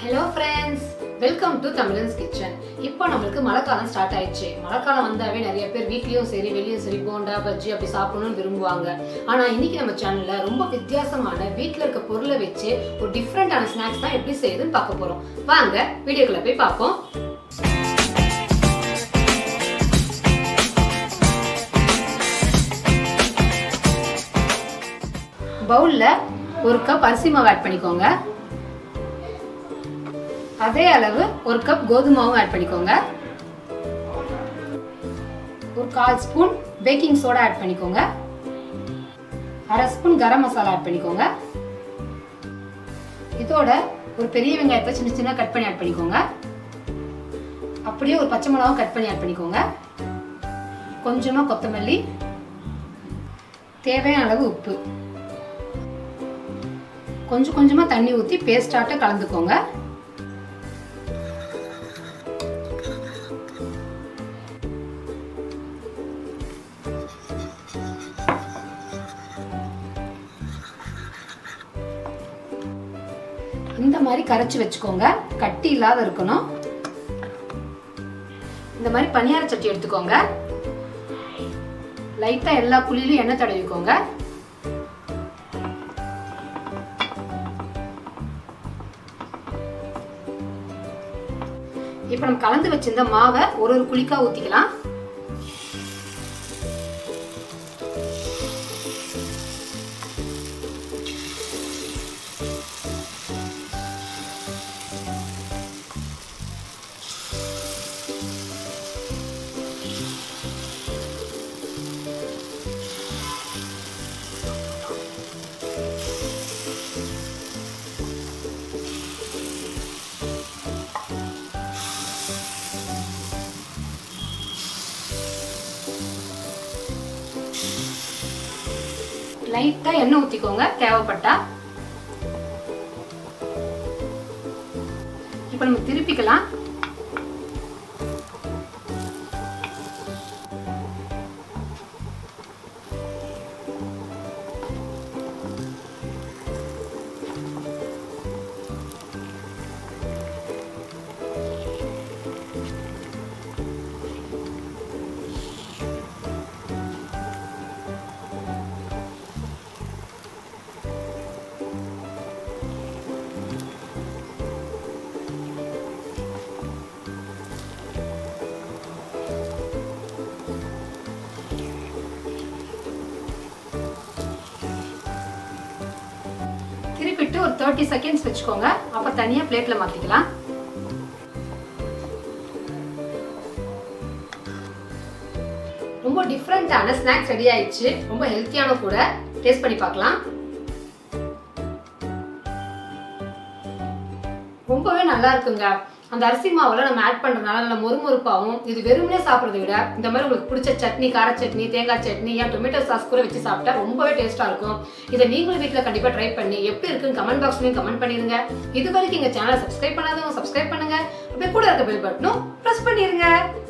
hello friends welcome to Tamilans kitchen இப்போ நம்மளுக்கு மழைக்காலம் ஸ்டார்ட் ஆயிடுச்சு மழைக்காலம் வந்தாவே நிறைய பேர் வீட்லயும் சரி வெளியும் சரி போண்டா பஜ்ஜி அப்படி சாப்பிடணும்னு விரும்புவாங்க ஆனா இன்னைக்கு நம்ம சேனல்ல ரொம்ப வித்தியாசமான வீட்ல இருக்க பொருளை வச்சு ஒரு டிஃப்ரெண்டான ஸ்நாக்ஸ் தான் எப்படி செய்யுதுன்னு பார்க்க போறோம் வாங்க வீடியோக்குள்ள போய் பார்ப்போம் பவுல்ல ஒரு கப் அரிசி மாவு ஆட் பண்ணிக்கோங்க அதே அளவு ஒரு கப் கோதுமை மாவும் ஆட் பண்ணிக்கோங்க ஒரு கால் ஸ்பூன் பேக்கிங் சோடா ஆட் பண்ணிக்கோங்க அரை ஸ்பூன் கரம் மசாலா ஆட் பண்ணிக்கோங்க இதோட ஒரு பெரிய வெங்காயத்தை சின்ன சின்ன கட் பண்ணி ஆட் பண்ணிக்கோங்க அப்படியே ஒரு பச்சை மிளகாவும் கட் பண்ணி ஆட் பண்ணிக்கோங்க கொஞ்சமா கொத்தமல்லி தேவையான அளவு உப்பு கொஞ்சம் கொஞ்சமா தண்ணி ஊற்றி பேஸ்டாட்ட கலந்துக்கோங்க இந்த மாதிரி கரைச்சி வச்சுக்கோங்க கட்டி இல்லாத இருக்கணும் இந்த மாதிரி பனியார சட்டி எடுத்துக்கோங்க லைட்டா எல்லா குழியிலும் எண்ணெய் தடவிக்கோங்க இப்போ நம்ம கலந்து வச்சிருந்த மாவை ஒரு ஒரு குழிக்கா ஊத்திக்கலாம் லைட்டா எண்ணெய் ஊத்திக்கோங்க தேவைப்பட்டா இப்போ நம்ம திருப்பிக்கலாம் திருப்பிட்டு ஒரு தேர்ட்டி செகண்ட்ஸ் வச்சுக்கோங்க அப்ப தனியா பிளேட்ல மாத்திக்கலாம் ரொம்ப டிஃப்ரெண்டான ஸ்நாக்ஸ் ரெடி ஆயிடுச்சு ரொம்ப ஹெல்த்தியான கூட டேஸ்ட் பண்ணி பார்க்கலாம் ரொம்பவே நல்லா இருக்குங்க அந்த அரிசி மாவுல நம்ம ஆட் பண்றதுனால நல்ல மொறுமொறுப்பாகவும் இது வெறுமனே சாப்பிட்றதை விட இந்த மாதிரி உங்களுக்கு பிடிச்ச சட்னி கார சட்னி தேங்காய் சட்னி ஏன் டொமேட்டோ சாஸ் கூட வச்சு சாப்பிட்டா ரொம்பவே டேஸ்டா இருக்கும் இதை நீங்களும் வீட்டில் கண்டிப்பா ட்ரை பண்ணி எப்படி இருக்குன்னு கமெண்ட் பாக்ஸ்லயும் கமெண்ட் பண்ணிருங்க இது வரைக்கும் எங்க சேனலை சப்ஸ்கிரைப் பண்ணாதவங்க சப்ஸ்கிரைப் பண்ணுங்க அப்படியே கூட இருக்க பெல் பட்டனும் ப்ரெஸ் பண்ணிருங்க